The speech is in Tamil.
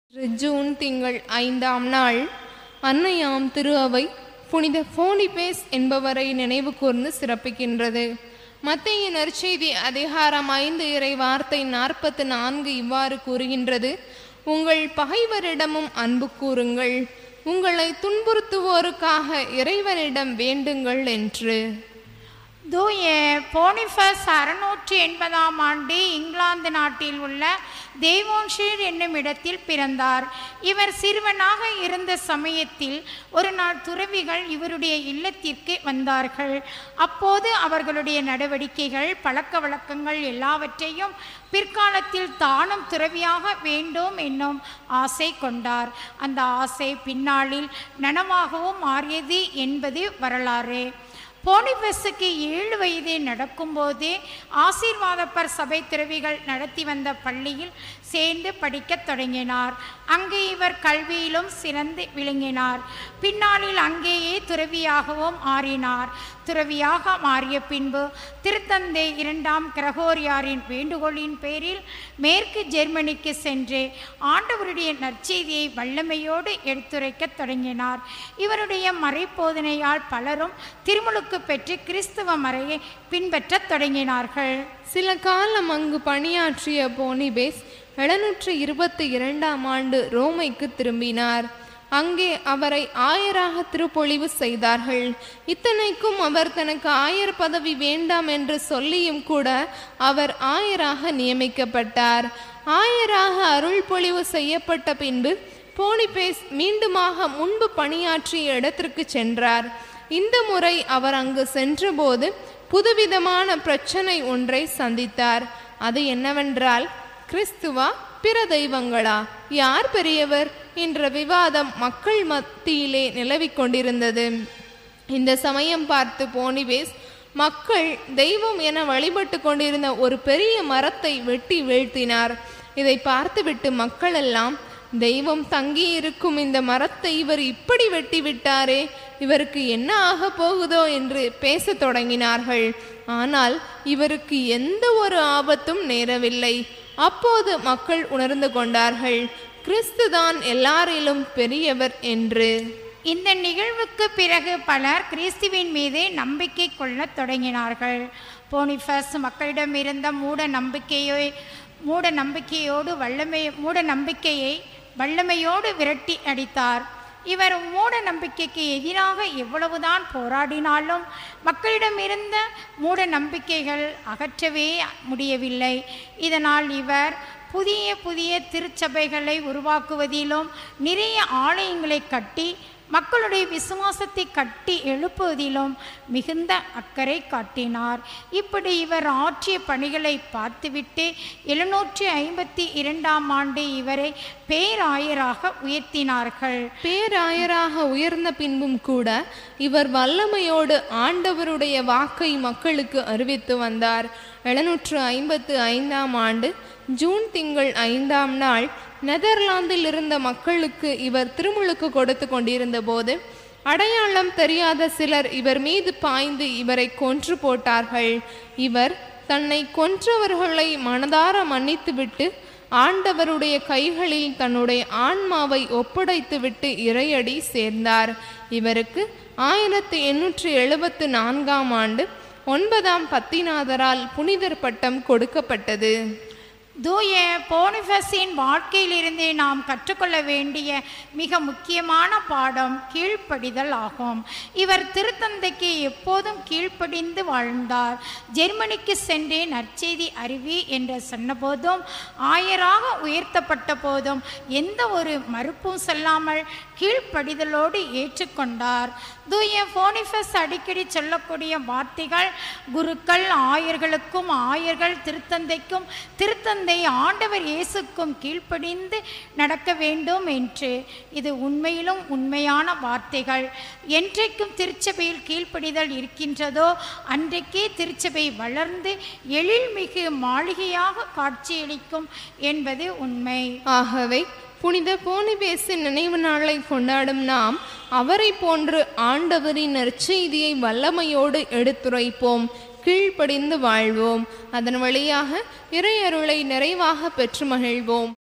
ஜூன் திங்கள் ஐந்தாம் நாள் அன்னையாம் திரு அவை புனித போனிபேஸ் என்பவரை நினைவு கூர்ந்து சிறப்பிக்கின்றது மத்திய நற்செய்தி அதிகாரம் ஐந்து இறை வார்த்தை நாற்பத்து நான்கு இவ்வாறு கூறுகின்றது உங்கள் பகைவரிடமும் அன்பு கூறுங்கள் உங்களை துன்புறுத்துவோருக்காக இறைவனிடம் வேண்டுங்கள் என்று தூய போனிஃபஸ் அறுநூற்றி எண்பதாம் ஆண்டு இங்கிலாந்து நாட்டில் உள்ள தேவோன்ஷீர் என்னும் இடத்தில் பிறந்தார் இவர் சிறுவனாக இருந்த சமயத்தில் ஒரு நாள் துறவிகள் இவருடைய இல்லத்திற்கு வந்தார்கள் அப்போது அவர்களுடைய நடவடிக்கைகள் பழக்க வழக்கங்கள் எல்லாவற்றையும் பிற்காலத்தில் தானும் துறவியாக வேண்டும் என்னும் ஆசை கொண்டார் அந்த ஆசை பின்னாளில் நனவாகவும் மாறியது என்பது வரலாறு போனிபஸுக்கு ஏழு வயது நடக்கும்போதே ஆசீர்வாதப்பர் சபை துறவிகள் நடத்தி வந்த பள்ளியில் சேர்ந்து படிக்கத் தொடங்கினார் அங்கே இவர் கல்வியிலும் சிறந்து விளங்கினார் பின்னாளில் அங்கேயே துறவியாகவும் மாறினார் துறவியாக மாறிய பின்பு திருத்தந்தை இரண்டாம் கிரகோரியாரின் வேண்டுகோளின் பேரில் மேற்கு ஜெர்மனிக்கு சென்று ஆண்டவருடைய நற்செய்தியை வல்லமையோடு எடுத்துரைக்கத் தொடங்கினார் இவருடைய மறைப்போதனையால் பலரும் திருமுழுக்கு பெற்று கிறிஸ்துவ மறையை பின்பற்றத் தொடங்கினார்கள் சில காலம் அங்கு பணியாற்றிய போனிபேஸ் எழுநூற்று இருபத்தி இரண்டாம் ஆண்டு ரோமைக்கு திரும்பினார் அங்கே அவரை ஆயராக திருப்பொழிவு செய்தார்கள் இத்தனைக்கும் அவர் தனக்கு ஆயர் பதவி வேண்டாம் என்று சொல்லியும் கூட அவர் ஆயராக நியமிக்கப்பட்டார் ஆயராக அருள் பொழிவு செய்யப்பட்ட பின்பு போனிபேஸ் மீண்டுமாக முன்பு பணியாற்றிய இடத்திற்கு சென்றார் இந்த முறை அவர் அங்கு சென்றபோது புதுவிதமான பிரச்சனை ஒன்றை சந்தித்தார் அது என்னவென்றால் கிறிஸ்துவா பிற தெய்வங்களா யார் பெரியவர் என்ற விவாதம் மக்கள் மத்தியிலே நிலவிக் கொண்டிருந்தது இந்த சமயம் பார்த்து போனிவேஸ் மக்கள் தெய்வம் என வழிபட்டு கொண்டிருந்த ஒரு பெரிய மரத்தை வெட்டி வீழ்த்தினார் இதை பார்த்துவிட்டு மக்கள் எல்லாம் தெய்வம் தங்கி இருக்கும் இந்த மரத்தை இவர் இப்படி வெட்டி விட்டாரே இவருக்கு என்ன ஆக போகுதோ என்று பேசத் தொடங்கினார்கள் ஆனால் இவருக்கு எந்த ஒரு ஆபத்தும் நேரவில்லை அப்போது மக்கள் உணர்ந்து கொண்டார்கள் கிறிஸ்துதான் எல்லாரிலும் பெரியவர் என்று இந்த நிகழ்வுக்கு பிறகு பலர் கிறிஸ்துவின் மீது நம்பிக்கை கொள்ளத் தொடங்கினார்கள் போனிஃபஸ் மக்களிடம் இருந்த மூட நம்பிக்கையை மூட நம்பிக்கையோடு வல்லமை மூட நம்பிக்கையை வல்லமையோடு விரட்டி அடித்தார் இவர் மூட நம்பிக்கைக்கு எதிராக எவ்வளவுதான் போராடினாலும் மக்களிடம் இருந்த மூட நம்பிக்கைகள் அகற்றவே முடியவில்லை இதனால் இவர் புதிய புதிய திருச்சபைகளை உருவாக்குவதிலும் நிறைய ஆலயங்களை கட்டி மக்களுடைய விசுவாசத்தை கட்டி எழுப்புவதிலும் மிகுந்த அக்கறை காட்டினார் இப்படி இவர் ஆற்றிய பணிகளை பார்த்துவிட்டு எழுநூற்றி ஐம்பத்தி இரண்டாம் ஆண்டு இவரை பேராயராக உயர்த்தினார்கள் பேராயராக உயர்ந்த பின்பும் கூட இவர் வல்லமையோடு ஆண்டவருடைய வாக்கை மக்களுக்கு அறிவித்து வந்தார் எழுநூற்று ஐம்பத்து ஐந்தாம் ஆண்டு ஜூன் திங்கள் ஐந்தாம் நாள் நெதர்லாந்தில் இருந்த மக்களுக்கு இவர் திருமுழுக்கு கொடுத்து கொண்டிருந்த போது அடையாளம் தெரியாத சிலர் இவர் மீது பாய்ந்து இவரை கொன்று போட்டார்கள் இவர் தன்னை கொன்றவர்களை மனதார மன்னித்துவிட்டு ஆண்டவருடைய கைகளில் தன்னுடைய ஆன்மாவை ஒப்படைத்துவிட்டு இறையடி சேர்ந்தார் இவருக்கு ஆயிரத்தி எண்ணூற்றி எழுபத்து நான்காம் ஆண்டு ஒன்பதாம் பத்திநாதரால் புனிதர் பட்டம் கொடுக்கப்பட்டது தூய போனிஃபஸின் வாழ்க்கையிலிருந்து நாம் கற்றுக்கொள்ள வேண்டிய மிக முக்கியமான பாடம் கீழ்ப்படிதல் ஆகும் இவர் திருத்தந்தைக்கு எப்போதும் கீழ்ப்படிந்து வாழ்ந்தார் ஜெர்மனிக்கு சென்று நற்செய்தி அறிவி என்று சொன்னபோதும் ஆயராக உயர்த்தப்பட்ட போதும் எந்த ஒரு மறுப்பும் சொல்லாமல் கீழ்ப்படிதலோடு ஏற்றுக்கொண்டார் தூய போனிஃபஸ் அடிக்கடி சொல்லக்கூடிய வார்த்தைகள் குருக்கள் ஆயர்களுக்கும் ஆயர்கள் திருத்தந்தைக்கும் திருத்தந்தை ஆண்டவர் இயேசுக்கும் கீழ்ப்படிந்து நடக்க வேண்டும் என்று இது உண்மையிலும் உண்மையான வார்த்தைகள் என்றைக்கும் திருச்சபையில் கீழ்ப்படிதல் இருக்கின்றதோ அன்றைக்கே திருச்சபை வளர்ந்து எழில்மிகு மாளிகையாக காட்சியளிக்கும் என்பது உண்மை ஆகவே புனித போனிபேசின் நினைவு நாளை கொண்டாடும் நாம் அவரை போன்று ஆண்டவரின் நற்செய்தியை வல்லமையோடு எடுத்துரைப்போம் கீழ்ப்படிந்து வாழ்வோம் அதன் வழியாக இறையருளை நிறைவாக பெற்று மகிழ்வோம்